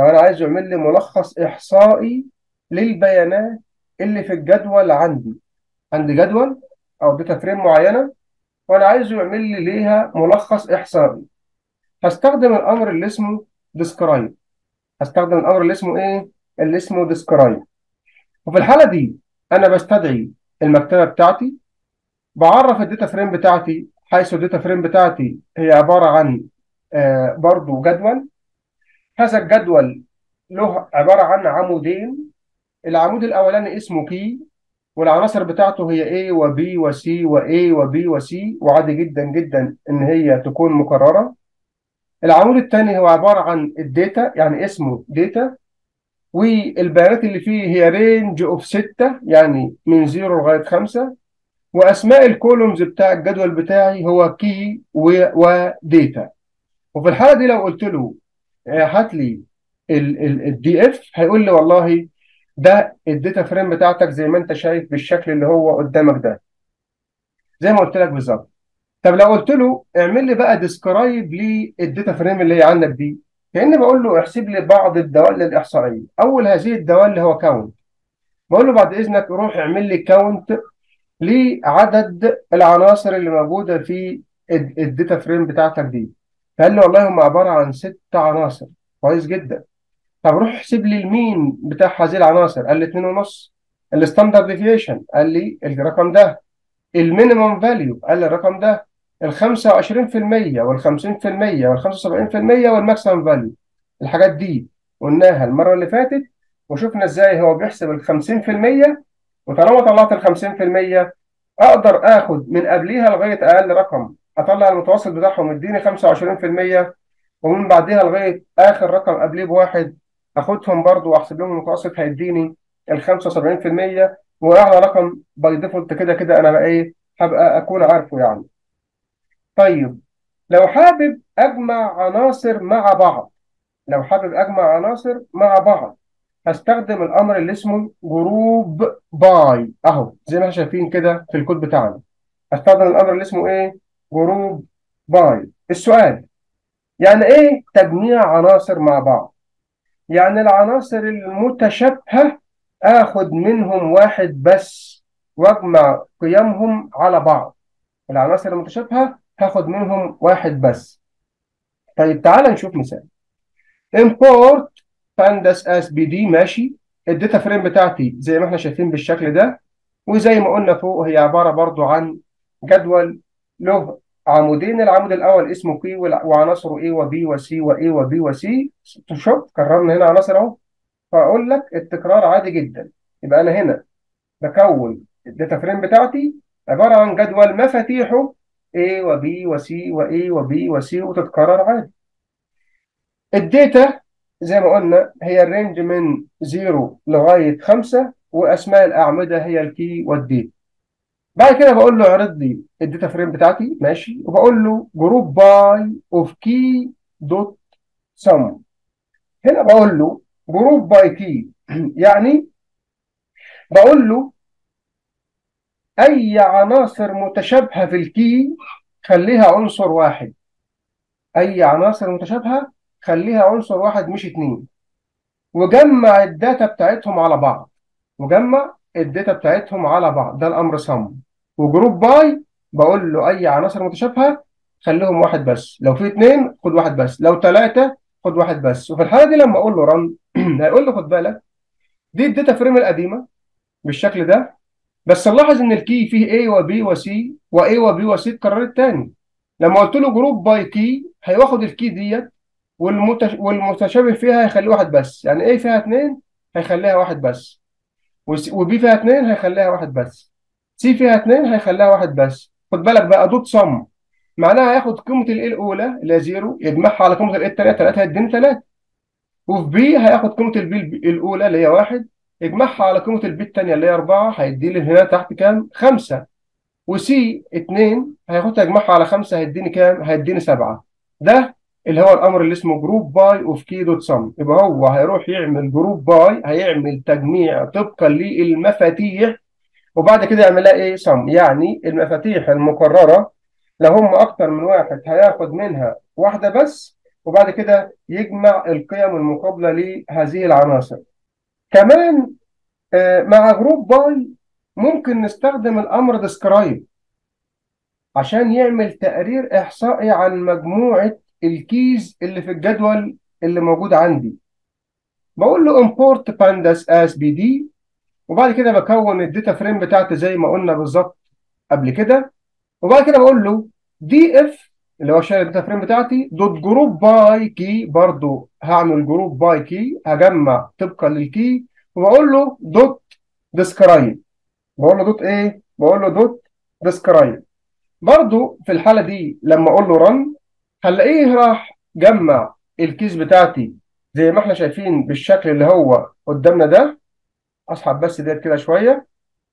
لو انا عايز يعمل لي ملخص احصائي للبيانات اللي في الجدول عندي عندي جدول او داتا فريم معينه وانا عايزه يعمل لي ليها ملخص احصائي هستخدم الامر اللي اسمه describe هستخدم الامر اللي اسمه ايه اللي اسمه describe وفي الحاله دي انا بستدعي المكتبه بتاعتي بعرف الداتا فريم بتاعتي حيث الداتا فريم بتاعتي هي عباره عن آه برضو جدول هذا الجدول له عباره عن عمودين العمود الاولاني اسمه كي والعناصر بتاعته هي A و B و C و A و B و C وعادي جدا جدا ان هي تكون مكرره العمود الثاني هو عباره عن الداتا يعني اسمه داتا والبيانات اللي فيه هي رينج اوف 6 يعني من 0 لغايه 5 واسماء الكولومز بتاع الجدول بتاعي هو كي وداتا وفي الحاله دي لو قلت له هات لي الدي اف هيقول لي والله ده الداتا فريم بتاعتك زي ما انت شايف بالشكل اللي هو قدامك ده زي ما قلت لك بالظبط طب لو قلت له اعمل لي بقى ديسكرايب للداتا فريم اللي هي عندك دي كاني بقول له احسب لي بعض الدوال الاحصائيه اول هذه الدوال اللي هو كاونت بقول له بعد اذنك روح اعمل لي كاونت لعدد العناصر اللي موجوده في الداتا فريم بتاعتك دي فقال لي والله هم عباره عن ست عناصر كويس جدا طب روح احسب لي المين بتاع هذه العناصر قال لي 2 ونص الستاندرد ديفيشن قال لي الرقم ده المينيمم فاليو قال لي الرقم ده ال 25% وال 50% وال 75% والماكسيمم فاليو الحاجات دي قلناها المره اللي فاتت وشفنا ازاي هو بيحسب ال 50% وطالما طلعت ال 50% اقدر اخد من قبليها لغايه اقل رقم اطلع المتوسط بتاعهم يديني 25% ومن بعديها لغايه اخر رقم قبليه بواحد اخدهم برضو واحسب لهم المتوسط هيديني ال 75% واعلى رقم باي ديفولت كده كده انا بقى ايه هبقى اكون عارفه يعني. طيب لو حابب اجمع عناصر مع بعض لو حابب اجمع عناصر مع بعض هستخدم الامر اللي اسمه جروب باي اهو زي ما احنا شايفين كده في الكود بتاعنا هستخدم الامر اللي اسمه ايه جروب باي السؤال يعني ايه تجميع عناصر مع بعض يعني العناصر المتشابهة اخد منهم واحد بس واجمع قيمهم على بعض العناصر المتشابهة هاخد منهم واحد بس طيب تعال نشوف مثال import pandas as bd ماشي الداتا فريم بتاعتي زي ما احنا شايفين بالشكل ده وزي ما قلنا فوق هي عبارة برضو عن جدول له عمودين العمود الاول اسمه كي وعناصره A و B و C و A و B و C شوف كررنا هنا عناصر اهو فاقول لك التكرار عادي جدا يبقى انا هنا بكون الداتا فريم بتاعتي عباره عن جدول مفاتيحه A و B و C و A و B و C وتتكرر عادي الداتا زي ما قلنا هي الرينج من 0 لغايه 5 واسماء الاعمده هي الكي والديت بعد كده بقول له اعرض لي الداتا فريم بتاعتي ماشي وبقول له جروب باي اوف كي دوت سم هنا بقول له جروب باي كي يعني بقول له اي عناصر متشابهه في الكي خليها عنصر واحد اي عناصر متشابهه خليها عنصر واحد مش اتنين وجمع الداتا بتاعتهم على بعض وجمع الداتا بتاعتهم على بعض ده الامر صم وجروب باي بقول له اي عناصر متشابهه خليهم واحد بس لو في اتنين خد واحد بس لو ثلاثه خد واحد بس وفي الحاله دي لما اقول له رن هيقول له خد بالك دي الداتا فريم القديمه بالشكل ده بس نلاحظ ان الكي فيه A و B و C و A و B و C اتكررت تاني لما قلت له جروب باي كي هياخد الكي ديت والمتش... والمتشابه فيها هيخليه واحد بس يعني A فيها اتنين هيخليها واحد بس وبي فيها اتنين هيخليها واحد بس سي فيها اتنين هيخليها واحد بس خد بالك بقى دوت صم معناها هياخد قيمة الاي الأولى اللي هي زيرو يجمعها على قيمة الاي التانية تلاتة هيديني تلاتة وفي بي هياخد قيمة البي الأولى اللي هي واحد يجمعها على قيمة البي التانية اللي هي أربعة هيديني هنا تحت كام؟ خمسة وسي اتنين هياخدها يجمعها على خمسة هيديني كام؟ هيديني سبعة ده اللي هو الامر اللي اسمه جروب باي اوف كي دوت سم يبقى هو هيروح يعمل جروب باي هيعمل تجميع طبقا للمفاتيح وبعد كده يعملها ايه سم يعني المفاتيح المقرره لو هم اكتر من واحد هياخد منها واحده بس وبعد كده يجمع القيم المقابلة لهذه العناصر كمان آه، مع جروب باي ممكن نستخدم الأمر ديسكرايب عشان يعمل تقرير إحصائي عن مجموعة الكيز اللي في الجدول اللي موجود عندي بقول له import pandas as bd وبعد كده بكون الداتا فريم بتاعتي زي ما قلنا بالظبط قبل كده وبعد كده بقول له دي اف اللي هو شايل الداتا فريم بتاعتي دوت جروب باي كي برضو هعمل جروب باي كي هجمع طبقا للكي وبقول له دوت ديسكرايب بقول له دوت ايه بقول له دوت ديسكرايب برضو في الحالة دي لما اقول له رن هنلاقيه راح جمع الكيس بتاعتي زي ما احنا شايفين بالشكل اللي هو قدامنا ده اسحب بس ديت كده شوية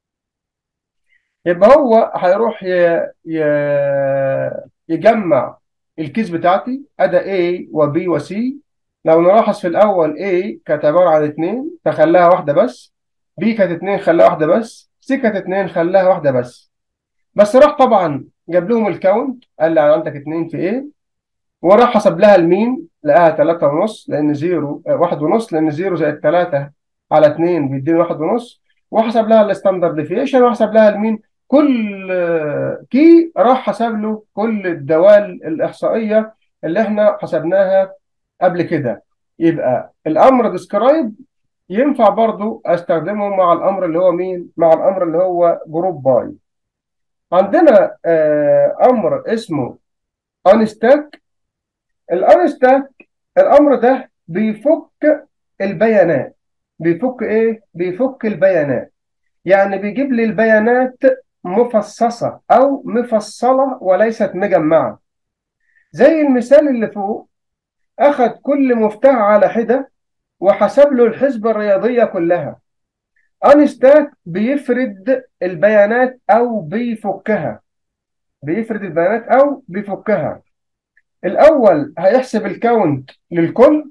يبقى هو هيروح ي... ي... يجمع الكيس بتاعتي ادى A و B و C لو نلاحظ في الاول A كانت عبارة عن اتنين فخلاها واحدة بس B كانت اتنين خلاها واحدة بس C كانت اتنين خلاها واحدة بس بس راح طبعا جاب لهم الكاونت قال لي عندك اتنين في A وراح حسب لها المين لقاها تلاتة ونص لأن زيرو آه، واحد ونص لأن زيرو زائد تلاتة على اتنين بيديني واحد ونص وحسب لها الستاندرد ديفيشن وحسب لها المين كل آه، كي راح حسب له كل الدوال الإحصائية اللي احنا حسبناها قبل كده يبقى الأمر ديسكرايب ينفع برضو استخدمه مع الأمر اللي هو مين مع الأمر اللي هو جروب باي عندنا آه، أمر اسمه unstack الانستاك الامر ده بيفك البيانات بيفك ايه بيفك البيانات يعني بيجيب لي البيانات مفصصة او مفصلة وليست مجمعة زي المثال اللي فوق اخذ كل مفتاح على حدة وحسب له الحسبة الرياضية كلها انستاك بيفرد البيانات او بيفكها بيفرد البيانات او بيفكها الأول هيحسب الكاونت للكل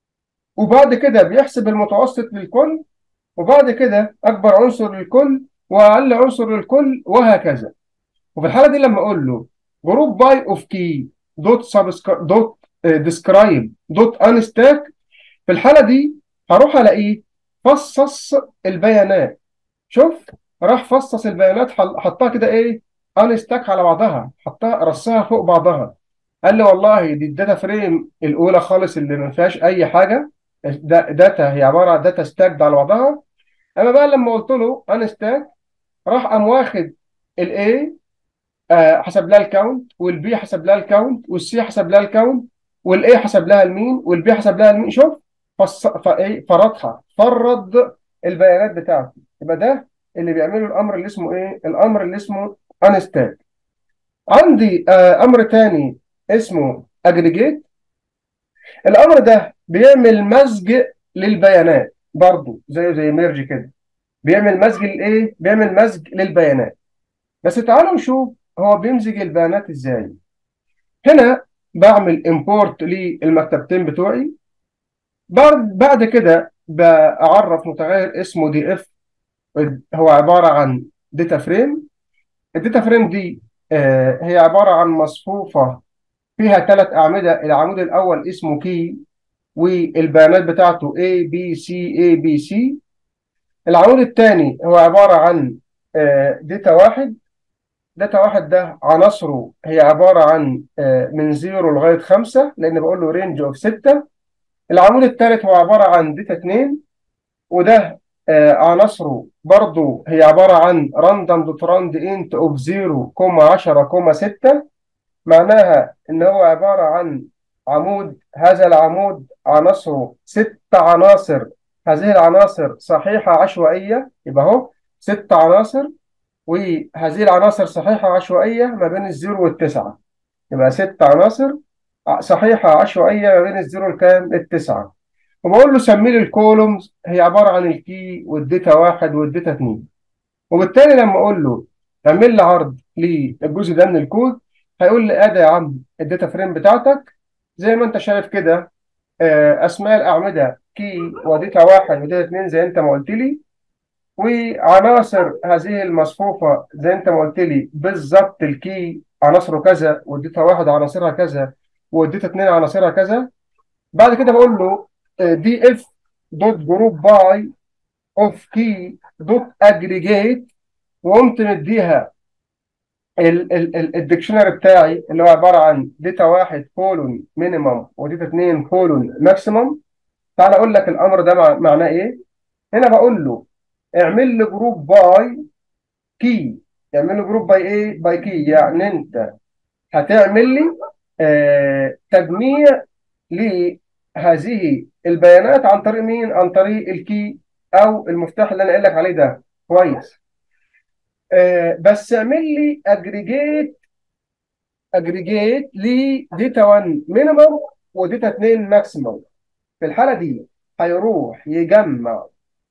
وبعد كده بيحسب المتوسط للكل وبعد كده أكبر عنصر للكل وأقل عنصر للكل وهكذا وفي الحالة دي لما أقول له جروب باي أوف كي دوت دوت ديسكرايب دوت انستاك في الحالة دي هروح ألاقيه فصص البيانات شوف راح فصص البيانات حطها كده إيه انستاك على بعضها حطها رصها فوق بعضها قال لي والله دي الداتا فريم الاولى خالص اللي ما فيهاش اي حاجه دا داتا هي عباره عن داتا ستاك على بعضها اما بقى لما قلت له ان ستاك راح قام واخد الاي آه حسب لها الكاونت والبي حسب لها الكاونت والسي حسب لها الكاونت والاي حسب لها المين والبي حسب لها المين شوف فص... فايه فرضها فرض البيانات بتاعتي يبقى ده اللي بيعمله الامر اللي اسمه ايه الامر اللي اسمه ان ستاك عندي آه امر تاني اسمه اجريجيت الامر ده بيعمل مزج للبيانات برضه زيه زي ميرج كده بيعمل مزج لايه بيعمل مزج للبيانات بس تعالوا نشوف هو بيمزج البيانات ازاي هنا بعمل امبورت للمكتبتين بتوعي بعد بعد كده بعرف متغير اسمه دي اف هو عباره عن داتا فريم الداتا فريم دي آه هي عباره عن مصفوفه فيها ثلاث أعمدة العمود الأول اسمه كي والبيانات بتاعته A B C A B C العمود الثاني هو عبارة عن داتا واحد داتا واحد ده عناصره هي عبارة عن من زيرو لغاية خمسة لأن بقول له رينج أوف ستة العمود الثالث هو عبارة عن داتا اتنين وده عناصره برضو هي عبارة عن راندوم دوت راند انت اوف 0 كوما 10 كوما 6 معناها ان هو عبارة عن عمود هذا العمود عناصره ست عناصر هذه العناصر صحيحة عشوائية يبقى اهو ست عناصر وهذه العناصر صحيحة عشوائية ما بين الزيرو والتسعة يبقى ست عناصر صحيحة عشوائية ما بين الزيرو الكام التسعة وبقول له سمي لي الكولومز هي عبارة عن الكي والداتا واحد والداتا اتنين وبالتالي لما اقول له اعمل لي عرض للجزء ده من الكود هيقول لي ادي يا عم الداتا فريم بتاعتك زي ما انت شايف كده اسماء الاعمده كي وداتا واحد وداتا اتنين زي انت ما قلت لي وعناصر هذه المصفوفه زي انت ما قلت لي بالظبط الكي عناصره كذا والداتا واحد عناصرها كذا والداتا 2 عناصرها كذا بعد كده بقول له دي اف دوت جروب باي اوف كي دوت اجريجيت وقمت مديها الديكشنري بتاعي اللي هو عباره عن داتا واحد كولون مينيمم وداتا 2 كولون ماكسيمم تعال اقول لك الامر ده مع- معناه ايه هنا بقول له اعمل لي جروب باي كي اعمل لي جروب باي ايه باي كي يعني انت هتعمل لي آه تجميع لهذه البيانات عن طريق مين عن طريق الكي او المفتاح اللي انا قايل لك عليه ده كويس آه بس اعمل لي اجريجيت اجريجيت لداتا 1 مينيمم وداتا 2 ماكسيمم في الحاله دي هيروح يجمع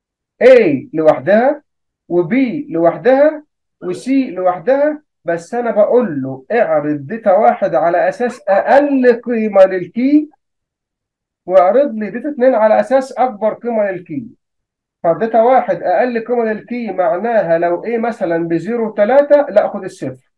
A لوحدها وB لوحدها وC لوحدها بس انا بقول له اعرض داتا واحد على اساس اقل قيمه للكي واعرض لي داتا اتنين على اساس اكبر قيمه للكي فداتا واحد اقل قيمه للكي معناها لو A مثلا بزيرو وتلاته لا خد الصفر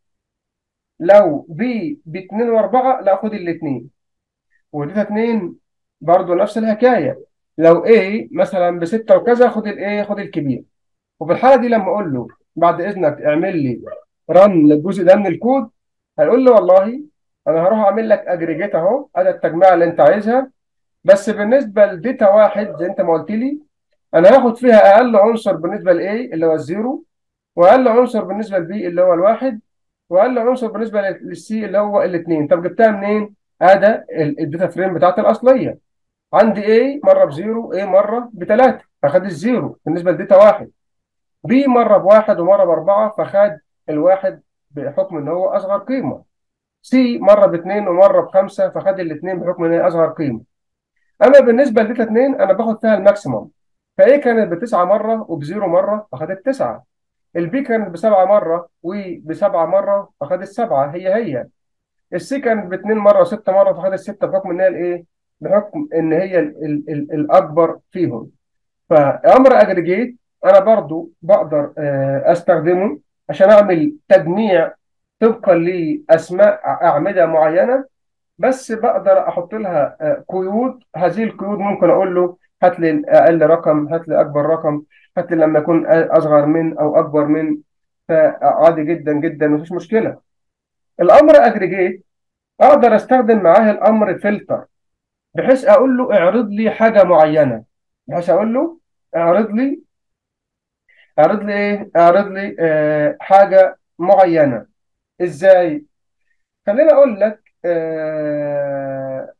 لو B باتنين واربعه لا خد الاتنين وداتا اتنين برضه نفس الحكايه لو A مثلا بستة وكذا خد الايه خد الكبير وفي الحاله دي لما اقول له بعد اذنك اعمل لي رن للجزء ده من الكود هيقول لي والله انا هروح اعمل لك اجريجيت اهو ادي التجميع اللي انت عايزها بس بالنسبه لداتا واحد زي انت ما قلت لي انا هاخد فيها اقل عنصر بالنسبه لايه اللي هو الزيرو واقل عنصر بالنسبه لبي اللي هو الواحد واقل عنصر بالنسبه للسي اللي هو الاثنين طب جبتها منين؟ ادي الداتا فريم بتاعتي الاصليه عندي A مره بزيرو A مره بثلاثه فخد الزيرو بالنسبه لداتا واحد B مره بواحد ومره باربعه فخد الواحد بحكم ان هو اصغر قيمه C مره باثنين ومره بخمسه فخد الاثنين بحكم ان هي اصغر قيمه اما بالنسبه لداتا 2 انا باخد فيها الماكسيموم فايه كانت بتسعه مره وبزيرو مره فخدت تسعه البي كانت بسبعه مره وبسبعه مره فخدت سبعه هي هي السي كانت باثنين مره وسته مره فخدت سته بحكم ان هي الايه؟ بحكم ان هي ال ال ال الاكبر فيهم فامر اجريجيت انا برضو بقدر آه، استخدمه عشان اعمل تجميع طبقا لاسماء اعمده معينه بس بقدر احط لها آه، قيود هذه القيود ممكن اقول له هات لي اقل رقم هات لي اكبر رقم هات لي لما يكون اصغر من او اكبر من فعادي جدا جدا مفيش مشكله الامر اجريجيت اقدر استخدم معاه الامر فلتر بحيث اقول له اعرض لي حاجه معينه بحيث اقول له اعرض لي اعرض لي ايه اعرض لي آه حاجه معينه ازاي خليني اقول لك آه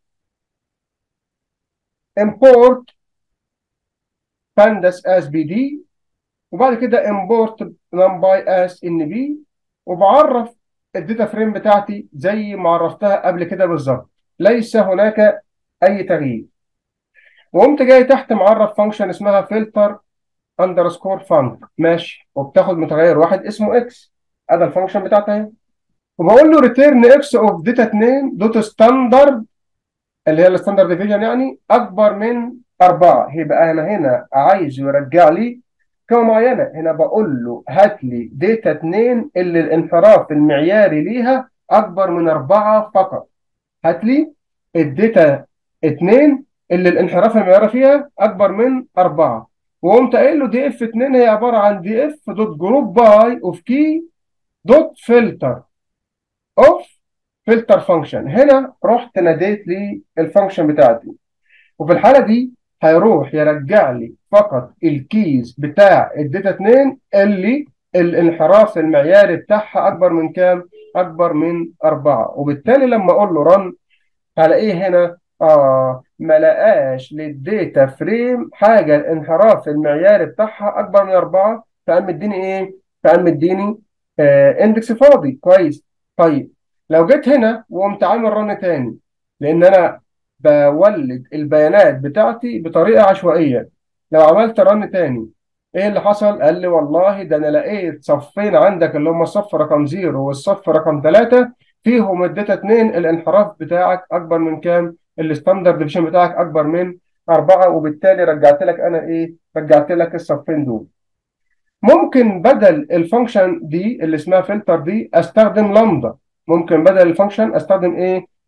import pandas as bd وبعد كده import numpy as nb وبعرف الداتا فريم بتاعتي زي ما عرفتها قبل كده بالظبط ليس هناك اي تغيير وقمت جاي تحت معرف فانكشن اسمها filter underscore func ماشي وبتاخد متغير واحد اسمه اكس ادي الفانكشن بتاعتها اهي وبقول له ريتيرن اكس اوف داتا 2 دوت ستاندرد اللي هي الستاندرد ديفيجن يعني اكبر من 4 يبقى انا هنا عايز يرجع لي قيمه معينه هنا بقول له هات لي داتا 2 اللي الانحراف المعياري ليها اكبر من 4 فقط هات لي الداتا 2 اللي الانحراف المعياري فيها اكبر من 4 وقمت قايل له دي اف 2 هي عباره عن دي اف دوت جروب باي اوف كي دوت فلتر اوف فلتر فانكشن هنا رحت ناديت لي الفانكشن بتاعتي وفي الحاله دي هيروح يرجع لي فقط الكيز بتاع الداتا 2 اللي الانحراف المعياري بتاعها اكبر من كام؟ اكبر من 4 وبالتالي لما اقول له رن هلاقيه هنا اه ما لقاش للداتا فريم حاجه الانحراف المعياري بتاعها اكبر من 4 فقام مديني ايه؟ فقام مديني آه اندكس فاضي كويس طيب لو جيت هنا وقمت عامل رن تاني لان انا بولد البيانات بتاعتي بطريقه عشوائيه لو عملت رن تاني ايه اللي حصل؟ قال لي والله ده انا لقيت صفين عندك اللي هم الصف رقم 0 والصف رقم 3 فيهم الداتا 2 الانحراف بتاعك اكبر من كام؟ الستاندرد ديفيشن بتاعك اكبر من 4 وبالتالي رجعت لك انا ايه؟ رجعت لك الصفين دول. ممكن بدل الفانكشن دي اللي اسمها فلتر دي استخدم لامدا ممكن بدل الفانكشن استخدم ايه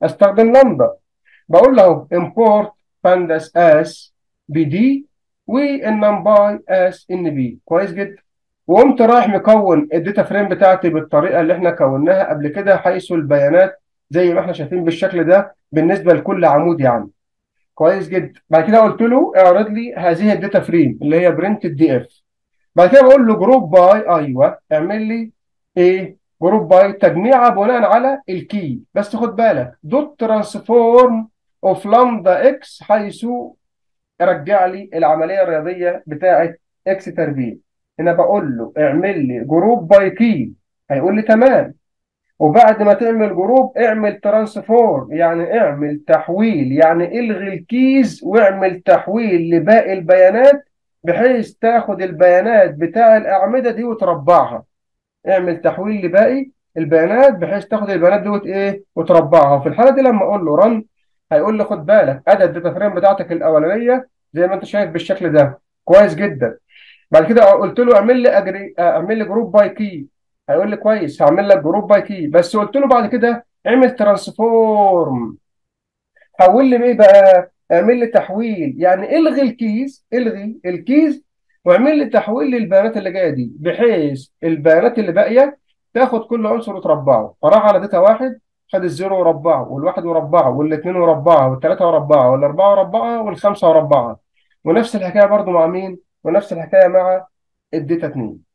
استخدم لامدا بقول له import pandas as bd والنمباي as nb كويس جدا وقمت رايح مكون الداتا فريم بتاعتي بالطريقه اللي احنا كوناها قبل كده حيث البيانات زي ما احنا شايفين بالشكل ده بالنسبه لكل عمود يعني كويس جدا بعد كده قلت له اعرض لي هذه الداتا فريم اللي هي برنت الدي اف بعد كده بقول له جروب باي ايوه اعمل لي ايه جروب باي تجميعه بناء على الكي بس خد بالك دوت ترانسفورم اوف لامدا اكس حيث رجع لي العمليه الرياضيه بتاعه اكس تربيع هنا بقول له اعمل لي جروب باي كي هيقول لي تمام وبعد ما تعمل جروب اعمل ترانسفورم يعني اعمل تحويل يعني الغي الكيز واعمل تحويل لباقي البيانات بحيث تاخد البيانات بتاع الأعمدة دي وتربعها اعمل تحويل لباقي البيانات بحيث تاخد البيانات دي ايه وتربعها وفي الحالة دي لما اقول له رن هيقول لي خد بالك ادى الداتا فريم بتاعتك الاولانية زي ما انت شايف بالشكل ده كويس جدا بعد كده قلت له اعمل لي أجري... اعمل لي جروب باي كي هيقول لي كويس هعمل لك جروب باي كي بس قلت له بعد كده اعمل ترانسفورم حول لي ايه بقى اعمل لي تحويل يعني الغي الكيز الغي الكيز واعمل لي تحويل للبيانات اللي جايه دي بحيث البيانات اللي باقيه تاخد كل عنصر وتربعه فراح على داتا واحد خد الزيرو وربعه والواحد وربعه والاثنين وربعه والثلاثه وربعه والاربعه وربعه والخمسه وربعه ونفس الحكايه برضو مع مين ونفس الحكايه مع الداتا 2